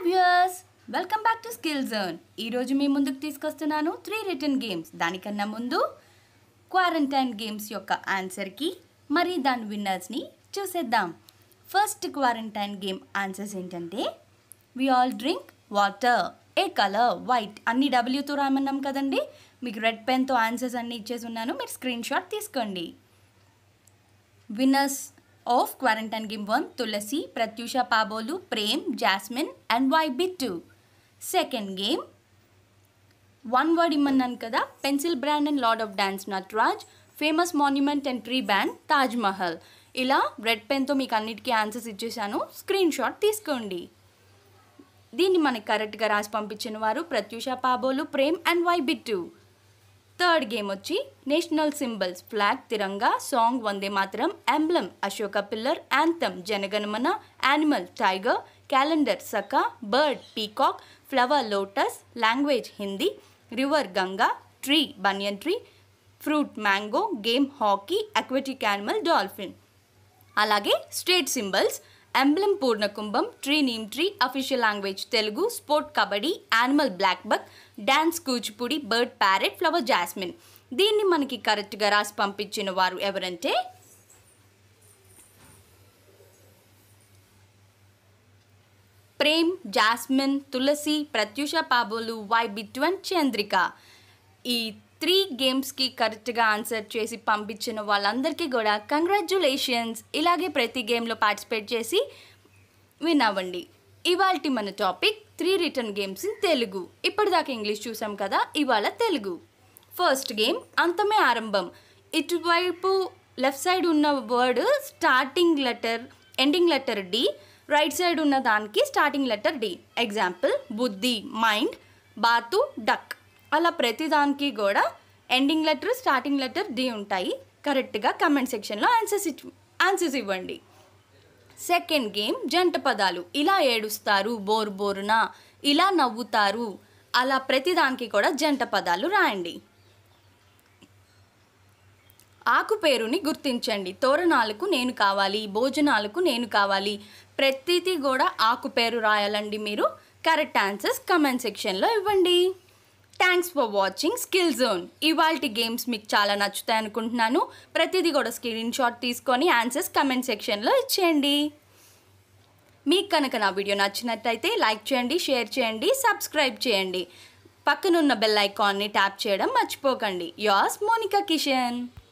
viewers welcome back to skill zone ఈరోజు మీ ముందుకు తీసుకొస్తున్నాను త్రీ రిటర్న్ గేమ్స్ దానికన్నా ముందు క్వారంటైన్ గేమ్స్ యొక్క ఆన్సర్కి మరి దాని విన్నర్స్ని చూసేద్దాం ఫస్ట్ క్వారంటైన్ గేమ్ ఆన్సర్స్ ఏంటంటే వి ఆల్ డ్రింక్ వాటర్ ఏ కలర్ వైట్ అన్ని డబ్ల్యూతో రామన్నాం కదండి మీకు రెడ్ పెన్తో ఆన్సర్స్ అన్ని ఇచ్చేసి ఉన్నాను మీరు స్క్రీన్ షాట్ తీసుకోండి winners of quarantine game one Tulasi Pratyusha Pabolu Prem Jasmine and Y Bittu second game one word ఇమ్మన్నాను కదా pencil brand and lord of dance Nataraj famous monument and tree band Taj Mahal ఇలా రెడ్ పెన్తో మీకు అన్నిటికీ ఆన్సర్స్ ఇచ్చేసాను స్క్రీన్ షాట్ తీసుకోండి దీన్ని మనకి కరెక్ట్గా రాసి పంపించిన వారు Pratyusha Pabolu Prem and Y Bittu third game వచ్చి national symbols flag Tiranga song Vande Mataram emblem Ashoka pillar anthem Jana Gana Mana animal tiger calendar Saka bird peacock flower lotus language Hindi river Ganga tree banyan tree fruit mango game hockey aquatic animal dolphin అలాగే state symbols emblem Purnakumbham tree neem tree official language Telugu sport Kabaddi animal blackbuck dance Kuchipudi bird parrot flower jasmine దీన్ని మనకి కరెక్ట్గా రాసి పంపించిన వారు ఎవరంటే Prem Jasmine Tulasi Pratyusha Pabolu Y Bittu and Chandrika ఈ three గేమ్స్కి కరెక్ట్గా ఆన్సర్ చేసి పంపించిన వాళ్ళందరికీ కూడా కంగ్రాచ్యులేషన్స్ ఇలాగే ప్రతి గేమ్లో పార్టిసిపేట్ చేసి విన్ అవ్వండి ఇవాళ మన topic three return games in Telugu ఇప్పటిదాకా ఇంగ్లీష్ చూసాం కదా ఇవాళ తెలుగు ఫస్ట్ గేమ్ అంతమే ఆరంభం ఇటువైపు లెఫ్ట్ సైడ్ ఉన్న word starting letter ending letter D right side ఉన్న దానికి స్టార్టింగ్ లెటర్ డి ఎగ్జాంపుల్ బుద్ధి మైండ్ బాతు డక్ అలా ప్రతి దానికి కూడా ending letter starting letter D ఉంటాయి కరెక్ట్గా కమెంట్ సెక్షన్లో ఆన్సర్స్ ఇచ్చు ఆన్సర్స్ ఇవ్వండి సెకండ్ గేమ్ జంట పదాలు ఇలా ఏడుస్తారు బోరు బోరున ఇలా నవ్వుతారు అలా ప్రతిదానికి కూడా జంట పదాలు రాయండి ఆకు పేరుని గుర్తించండి తోరణాలకు నేను కావాలి భోజనాలకు నేను కావాలి ప్రతిదీ కూడా ఆకు పేరు రాయాలండి మీరు కరెక్ట్ ఆన్సర్స్ కమెంట్ సెక్షన్లో ఇవ్వండి thanks for watching skill zone ఇవాళ గేమ్స్ మీకు చాలా నచ్చుతాయి అనుకుంటున్నాను ప్రతిదీ కూడా స్క్రీన్ షాట్ తీసుకొని ఆన్సర్స్ కమెంట్ సెక్షన్లో ఇచ్చేయండి మీకు కనుక నా వీడియో నచ్చినట్టయితే లైక్ చేయండి షేర్ చేయండి సబ్స్క్రైబ్ చేయండి పక్కనున్న బెల్ ఐకాన్ని ట్యాప్ చేయడం మర్చిపోకండి యాస్ మోనికా కిషన్